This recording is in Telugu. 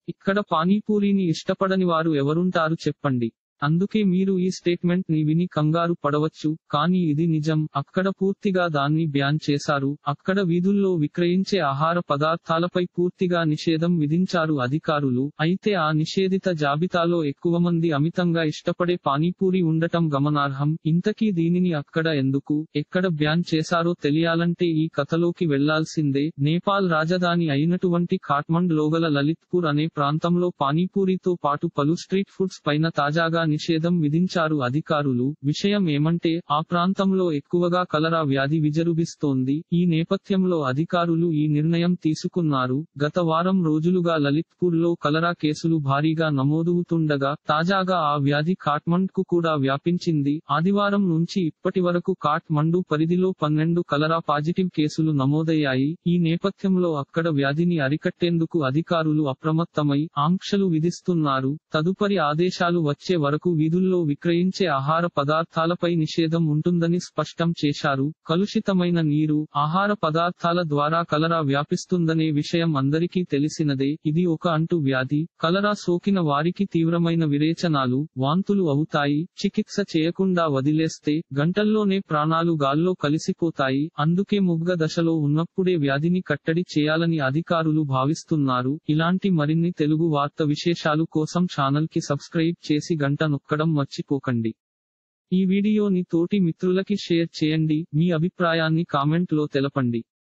ఇక్కడ పానీపూరిని ఇష్టపడని వారు ఎవరుంటారు చెప్పండి అందుకే మీరు ఈ స్టేట్మెంట్ ని విని కంగారు పడవచ్చు కానీ ఇది నిజం అక్కడ పూర్తిగా దాన్ని బ్యాన్ చేశారు అక్కడ వీధుల్లో విక్రయించే ఆహార పదార్థాలపై పూర్తిగా నిషేధం విధించారు అధికారులు అయితే ఆ నిషేధిత జాబితాలో ఎక్కువ మంది అమితంగా ఇష్టపడే పానీపూరి ఉండటం గమనార్హం ఇంతకీ దీనిని అక్కడ ఎందుకు ఎక్కడ బ్యాన్ చేశారో తెలియాలంటే ఈ కథలోకి వెళ్లాల్సిందే నేపాల్ రాజధాని అయినటువంటి కాట్మండ్ లోగల లలిత్పూర్ అనే ప్రాంతంలో పానీపూరితో పాటు పలు స్ట్రీట్ ఫుడ్స్ పైన తాజాగా నిషేధం విధించారు అధికారులు విషయం ఏమంటే ఆ ప్రాంతంలో ఎక్కువగా కలరా వ్యాధి విజృంభిస్తోంది ఈ నేపథ్యంలో అధికారులు ఈ నిర్ణయం తీసుకున్నారు గత వారం రోజులుగా లలిత్పూర్ లో కలరా కేసులు భారీగా నమోదవుతుండగా తాజాగా ఆ వ్యాధి కాట్మండ్ కు కూడా వ్యాపించింది ఆదివారం నుంచి ఇప్పటి వరకు కాట్మండు పరిధిలో పన్నెండు కలరా పాజిటివ్ కేసులు నమోదయ్యాయి ఈ నేపథ్యంలో అక్కడ వ్యాధిని అరికట్టేందుకు అధికారులు అప్రమత్తమై ఆంక్షలు విధిస్తున్నారు తదుపరి ఆదేశాలు వచ్చే వరకు వీధుల్లో విక్రయించే ఆహార పదార్థాలపై నిషేధం ఉంటుందని స్పష్టం చేశారు కలుషితమైన నీరు ఆహార పదార్థాల ద్వారా కలరా వ్యాపిస్తుందనే విషయం అందరికీ తెలిసినదే ఇది ఒక అంటు వ్యాధి కలరా సోకిన వారికి తీవ్రమైన విరేచనాలు వాంతులు అవుతాయి చికిత్స చేయకుండా వదిలేస్తే గంటల్లోనే ప్రాణాలు గాల్లో కలిసిపోతాయి అందుకే ముగ్గ దశలో ఉన్నప్పుడే వ్యాధిని కట్టడి చేయాలని అధికారులు భావిస్తున్నారు ఇలాంటి మరిన్ని తెలుగు వార్త విశేషాలు కోసం ఛానల్ కి సబ్స్క్రైబ్ చేసి గంట నొక్కడం మర్చిపోకండి ఈ వీడియోని తోటి మిత్రులకి షేర్ చేయండి మీ అభిప్రాయాన్ని కామెంట్ లో తెలపండి